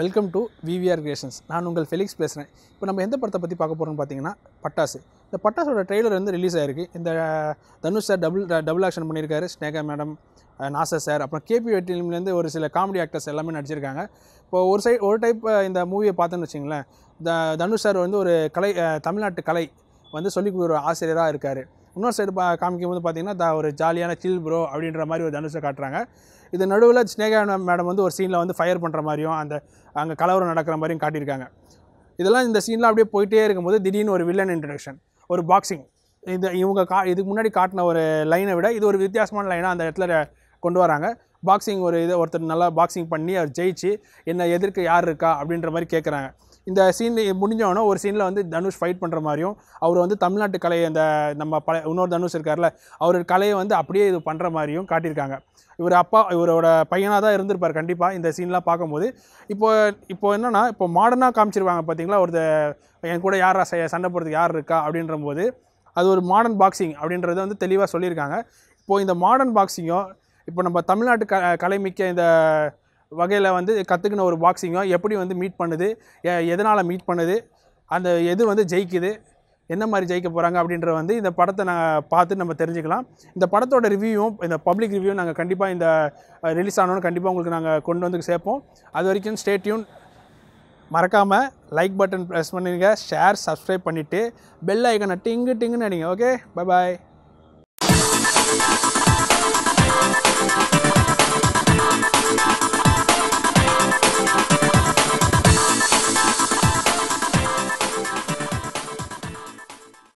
welcome to VVR creations நான் உங்கள் Felix பேசுகிறேன் இப்போ நம்ம எந்த படத்தை பற்றி பார்க்க போகிறோம்னு பார்த்தீங்கன்னா பட்டாசு இந்த பட்டாசோட ட்ரெய்லர் வந்து ரிலீஸ் ஆயிருக்கு இந்த Dhanush sir double double action பண்ணியிருக்காரு ஸ்னேகா மேடம் நாசர் சார் அப்புறம் கேபி வெட்டிலேருந்து ஒரு சில காமெடி ஆக்டர்ஸ் எல்லாமே நடிச்சிருக்காங்க இப்போ ஒரு சைட் ஒரு டைப் இந்த மூவியை பார்த்தோன்னு வச்சிங்களேன் த தனுஷ் சார் வந்து ஒரு கலை அஹ், தமிழ்நாட்டு கலை வந்து சொல்லிக் கொடுக்குற ஆசிரியராக இருக்கார் இன்னொரு சைடு பா காமிக்கும் போது பார்த்தீங்கன்னா த ஒரு ஜாலியான சில் ப்ரோ அப்படின்ற மாதிரி ஒரு தனுஷை காட்டுறாங்க இது நடுவில் ஸ்னேகா மேடம் வந்து ஒரு சீனில் வந்து ஃபயர் பண்ணுற மாதிரியும் அந்த அங்கே கலவரம் நடக்கிற மாதிரியும் காட்டியிருக்காங்க இதெல்லாம் இந்த சீனில் அப்படியே போயிட்டே இருக்கும்போது திடீர்னு ஒரு வில்லன் இன்ட்ரடக்ஷன் ஒரு பாக்ஸிங் இந்த இவங்க கா இதுக்கு முன்னாடி காட்டின ஒரு லைனை விட இது ஒரு வித்தியாசமான லைனாக அந்த இடத்துல கொண்டு வராங்க பாக்ஸிங் ஒரு இதை ஒருத்தர் நல்லா பாக்ஸிங் பண்ணி அவர் ஜெயிச்சு என்ன எதிர்க்க யார் இருக்கா அப்படின்ற மாதிரி கேட்குறாங்க இந்த சீன் முடிஞ்சவொடனே ஒரு சீனில் வந்து தனுஷ் ஃபைட் பண்ணுற மாதிரியும் அவர் வந்து தமிழ்நாட்டு கலையை அந்த நம்ம பல இன்னொரு தனுஷ் இருக்கார்ல அவர் கலையை வந்து அப்படியே இது பண்ணுற மாதிரியும் காட்டியிருக்காங்க இவர் அப்பா இவரோட பையனாக தான் இருந்திருப்பார் கண்டிப்பாக இந்த சீன்லாம் பார்க்கும்போது இப்போ இப்போ என்னன்னா இப்போ மாடர்னாக காமிச்சிருவாங்க பார்த்தீங்களா ஒரு என் கூட யார் சண்டை போடுறதுக்கு யார் இருக்கா அப்படின்ற போது அது ஒரு மாடர்ன் பாக்ஸிங் அப்படின்றத வந்து தெளிவாக சொல்லியிருக்காங்க இப்போது இந்த மாடர்ன் பாக்ஸிங்கோ இப்போ நம்ம தமிழ்நாட்டு க கலைமிக்க இந்த வகையில் வந்து கற்றுக்கின ஒரு பாக்ஸிங்கோ எப்படி வந்து மீட் பண்ணுது எ- எதனால் மீட் பண்ணுது அந்த எது வந்து ஜெயிக்குது என்ன மாதிரி ஜெயிக்க போகிறாங்க அப்படின்ற வந்து இந்த படத்தை நாங்கள் பார்த்து நம்ம தெரிஞ்சுக்கலாம் இந்த படத்தோட ரிவ்யூவும் இந்த பப்ளிக் ரிவ்யூ நாங்கள் கண்டிப்பாக இந்த ரிலீஸ் ஆனோன்னு கண்டிப்பாக உங்களுக்கு நாங்கள் கொண்டு வந்து சேர்ப்போம் அது வரைக்கும் ஸ்டேட்யூன் மறக்காமல் லைக் பட்டன் ப்ரெஸ் பண்ணுங்க ஷேர் சப்ஸ்கிரைப் பண்ணிவிட்டு பெல் ஐக்கனை டிங்கு டிங்குன்னு அடிங்க ஓகே பை பாய் Thank